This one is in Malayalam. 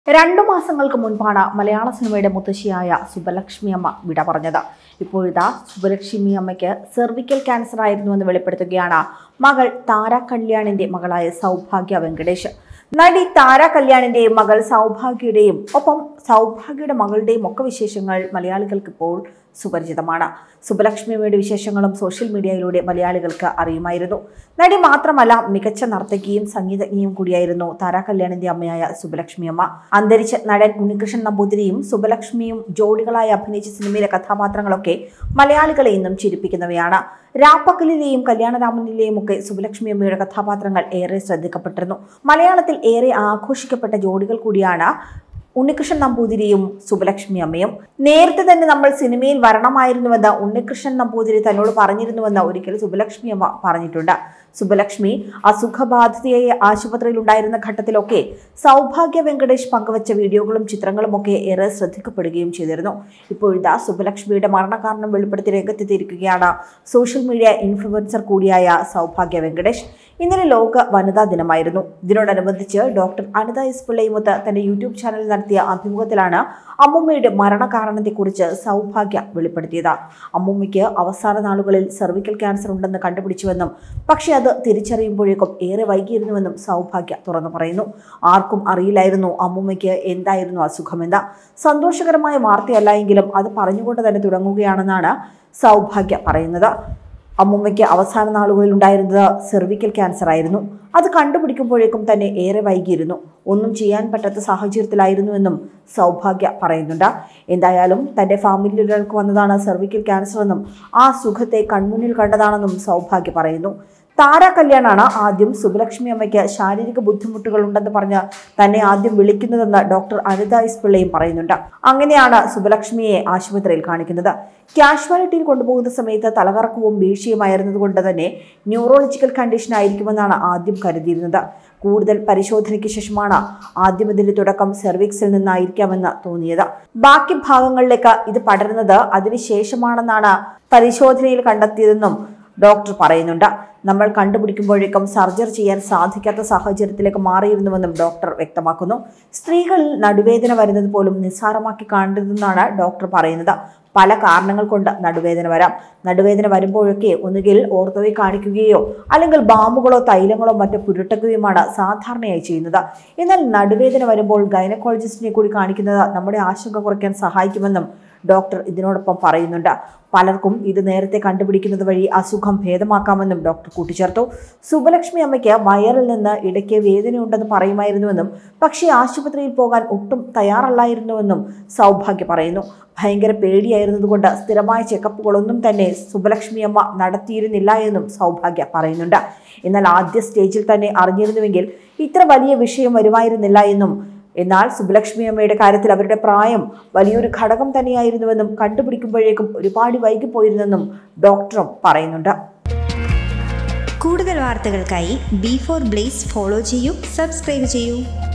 രണ്ടു മാസങ്ങൾക്ക് മുൻപാണ് മലയാള സിനിമയുടെ മുത്തശ്ശിയായ സുബലക്ഷ്മി അമ്മ വിട പറഞ്ഞത് ഇപ്പോഴിതാ സുബലക്ഷ്മി അമ്മയ്ക്ക് സെർവിക്കൽ ക്യാൻസർ ആയിരുന്നുവെന്ന് വെളിപ്പെടുത്തുകയാണ് മകൾ താര കല്യാണിന്റെ മകളായ സൗഭാഗ്യ വെങ്കടേഷ് നടി താര കല്യാണിന്റെയും മകൾ സൗഭാഗ്യയുടെയും ഒപ്പം സൗഭാഗ്യയുടെ മകളുടെയും ഒക്കെ വിശേഷങ്ങൾ മലയാളികൾക്ക് ഇപ്പോൾ സുപരിചിതമാണ് സുബലക്ഷ്മിയുടെ വിശേഷങ്ങളും സോഷ്യൽ മീഡിയയിലൂടെ മലയാളികൾക്ക് അറിയുമായിരുന്നു നടി മാത്രമല്ല മികച്ച നർത്തകിയും സംഗീതജ്ഞയും കൂടിയായിരുന്നു താര കല്യാണിന്റെ അമ്മയായ സുബലക്ഷ്മി അമ്മ അന്തരിച്ച നടൻ ഉണ്ണികൃഷ്ണൻ നമ്പൂതിരിയും സുബലക്ഷ്മിയും ജോഡികളായി അഭിനയിച്ച സിനിമയിലെ കഥാപാത്രങ്ങളൊക്കെ മലയാളികളെ ഇന്നും ചിരിപ്പിക്കുന്നവയാണ് രാപ്പകലിലെയും കല്യാണരാമനിലെയും ഒക്കെ സുബലക്ഷ്മി അമ്മയുടെ കഥാപാത്രങ്ങൾ ഏറെ ശ്രദ്ധിക്കപ്പെട്ടിരുന്നു മലയാളത്തിൽ ഏറെ ആഘോഷിക്കപ്പെട്ട ജോഡികൾ കൂടിയാണ് ഉണ്ണികൃഷ്ണൻ നമ്പൂതിരിയും സുബലക്ഷ്മി അമ്മയും നേരത്തെ തന്നെ നമ്മൾ സിനിമയിൽ വരണമായിരുന്നുവെന്ന് ഉണ്ണികൃഷ്ണൻ നമ്പൂതിരി തന്നോട് പറഞ്ഞിരുന്നുവെന്ന് ഒരിക്കൽ സുബലക്ഷ്മി അമ്മ പറഞ്ഞിട്ടുണ്ട് സുബലക്ഷ്മി അസുഖബാധിതയായി ആശുപത്രിയിൽ ഉണ്ടായിരുന്ന ഘട്ടത്തിലൊക്കെ സൗഭാഗ്യ വെങ്കടേഷ് പങ്കുവച്ച വീഡിയോകളും ചിത്രങ്ങളും ഒക്കെ ഏറെ ശ്രദ്ധിക്കപ്പെടുകയും ചെയ്തിരുന്നു ഇപ്പോഴിതാ സുബലക്ഷ്മിയുടെ മരണകാരണം വെളിപ്പെടുത്തി രംഗത്തെത്തിയിരിക്കുകയാണ് സോഷ്യൽ മീഡിയ ഇൻഫ്ലുവൻസർ കൂടിയായ സൗഭാഗ്യ വെങ്കടേഷ് ഇന്നലെ ലോക വനിതാ ദിനമായിരുന്നു ഇതിനോടനുബന്ധിച്ച് ഡോക്ടർ അനിത എസ് പിള്ളയുമൊത്ത് തന്റെ യൂട്യൂബ് ചാനലിൽ നടത്തിയ അഭിമുഖത്തിലാണ് അമ്മുമ്മയുടെ മരണകാരണത്തെക്കുറിച്ച് സൗഭാഗ്യ വെളിപ്പെടുത്തിയത് അമ്മുമ്മയ്ക്ക് അവസാന നാളുകളിൽ സെർവിക്കൽ ക്യാൻസർ ഉണ്ടെന്ന് കണ്ടുപിടിച്ചുവെന്നും പക്ഷേ അത് തിരിച്ചറിയുമ്പോഴേക്കും ഏറെ വൈകിയിരുന്നുവെന്നും സൗഭാഗ്യ തുറന്നു പറയുന്നു ആർക്കും അറിയില്ലായിരുന്നു അമ്മുമ്മയ്ക്ക് എന്തായിരുന്നു അസുഖമെന്ന് സന്തോഷകരമായ വാർത്തയല്ല എങ്കിലും അത് പറഞ്ഞുകൊണ്ട് തന്നെ തുടങ്ങുകയാണെന്നാണ് സൗഭാഗ്യ പറയുന്നത് അമ്മുമ്മയ്ക്ക് അവസാന നാളുകളിൽ ഉണ്ടായിരുന്നത് സെർവിക്കൽ ക്യാൻസർ ആയിരുന്നു അത് കണ്ടുപിടിക്കുമ്പോഴേക്കും തന്നെ ഏറെ വൈകിയിരുന്നു ഒന്നും ചെയ്യാൻ പറ്റാത്ത സാഹചര്യത്തിലായിരുന്നുവെന്നും സൗഭാഗ്യ പറയുന്നുണ്ട് എന്തായാലും തൻ്റെ ഫാമിലിയിൽ ഒരാൾക്ക് വന്നതാണ് സെർവിക്കൽ ക്യാൻസർ എന്നും ആ സുഖത്തെ കൺമുന്നിൽ കണ്ടതാണെന്നും സൗഭാഗ്യ പറയുന്നു താര കല്യാണാണ് ആദ്യം സുബലക്ഷ്മി അമ്മയ്ക്ക് ശാരീരിക ബുദ്ധിമുട്ടുകൾ ഉണ്ടെന്ന് പറഞ്ഞ് തന്നെ ആദ്യം വിളിക്കുന്നതെന്ന് ഡോക്ടർ അനിത എസ് പിള്ളയും പറയുന്നുണ്ട് അങ്ങനെയാണ് സുബലക്ഷ്മിയെ ആശുപത്രിയിൽ കാണിക്കുന്നത് കാഷ്വാലിറ്റിയിൽ കൊണ്ടുപോകുന്ന സമയത്ത് തലകറക്കവും വീഴ്ചയുമായിരുന്നത് കൊണ്ട് തന്നെ ന്യൂറോളജിക്കൽ കണ്ടീഷൻ ആയിരിക്കുമെന്നാണ് ആദ്യം കരുതിയിരുന്നത് കൂടുതൽ പരിശോധനയ്ക്ക് ശേഷമാണ് ആദ്യം ഇതിന്റെ തുടക്കം സെർവിക്സിൽ നിന്നായിരിക്കാമെന്ന് തോന്നിയത് ബാക്കി ഭാഗങ്ങളിലേക്ക് ഇത് പടരുന്നത് അതിനുശേഷമാണെന്നാണ് പരിശോധനയിൽ കണ്ടെത്തിയതെന്നും ഡോക്ടർ പറയുന്നുണ്ട് നമ്മൾ കണ്ടുപിടിക്കുമ്പോഴേക്കും സർജറി ചെയ്യാൻ സാധിക്കാത്ത സാഹചര്യത്തിലേക്ക് മാറിയിരുന്നുവെന്നും ഡോക്ടർ വ്യക്തമാക്കുന്നു സ്ത്രീകളിൽ നടുവേദന വരുന്നത് പോലും നിസ്സാരമാക്കി കാണരുതെന്നാണ് ഡോക്ടർ പറയുന്നത് പല കാരണങ്ങൾ കൊണ്ട് നടുവേദന വരാം നടുവേദന വരുമ്പോഴൊക്കെ ഒന്നുകിൽ ഓർത്തോയെ കാണിക്കുകയോ അല്ലെങ്കിൽ ബാമുകളോ തൈലങ്ങളോ മറ്റോ പുരട്ടുകയുമാണ് സാധാരണയായി ചെയ്യുന്നത് എന്നാൽ നടുവേദന വരുമ്പോൾ ഗൈനക്കോളജിസ്റ്റിനെ കൂടി കാണിക്കുന്നത് നമ്മുടെ ആശങ്ക കുറയ്ക്കാൻ സഹായിക്കുമെന്നും ഡോക്ടർ ഇതിനോടൊപ്പം പറയുന്നുണ്ട് പലർക്കും ഇത് നേരത്തെ കണ്ടുപിടിക്കുന്നത് വഴി അസുഖം ഭേദമാക്കാമെന്നും ഡോക്ടർ കൂട്ടിച്ചേർത്തു സുബലക്ഷ്മി അമ്മയ്ക്ക് വയറിൽ നിന്ന് ഇടയ്ക്ക് വേദനയുണ്ടെന്ന് പറയുമായിരുന്നുവെന്നും പക്ഷേ ആശുപത്രിയിൽ പോകാൻ ഒട്ടും തയ്യാറല്ലായിരുന്നുവെന്നും സൗഭാഗ്യ പറയുന്നു ഭയങ്കര പേടിയായിരുന്നതുകൊണ്ട് സ്ഥിരമായ ചെക്കപ്പുകളൊന്നും തന്നെ സുബലക്ഷ്മി അമ്മ നടത്തിയിരുന്നില്ല എന്നും സൗഭാഗ്യ പറയുന്നുണ്ട് എന്നാൽ ആദ്യ സ്റ്റേജിൽ തന്നെ അറിഞ്ഞിരുന്നുവെങ്കിൽ ഇത്ര വലിയ വിഷയം വരുമായിരുന്നില്ല എന്നും എന്നാൽ സുബലക്ഷ്മി അമ്മയുടെ കാര്യത്തിൽ അവരുടെ പ്രായം വലിയൊരു ഘടകം തന്നെയായിരുന്നുവെന്നും കണ്ടുപിടിക്കുമ്പോഴേക്കും ഒരുപാട് വൈകിപ്പോയിരുന്നെന്നും ഡോക്ടറും പറയുന്നുണ്ട് കൂടുതൽ വാർത്തകൾക്കായി ബി ഫോർ ബ്ലേസ് ഫോളോ ചെയ്യൂ സബ്സ്ക്രൈബ് ചെയ്യൂ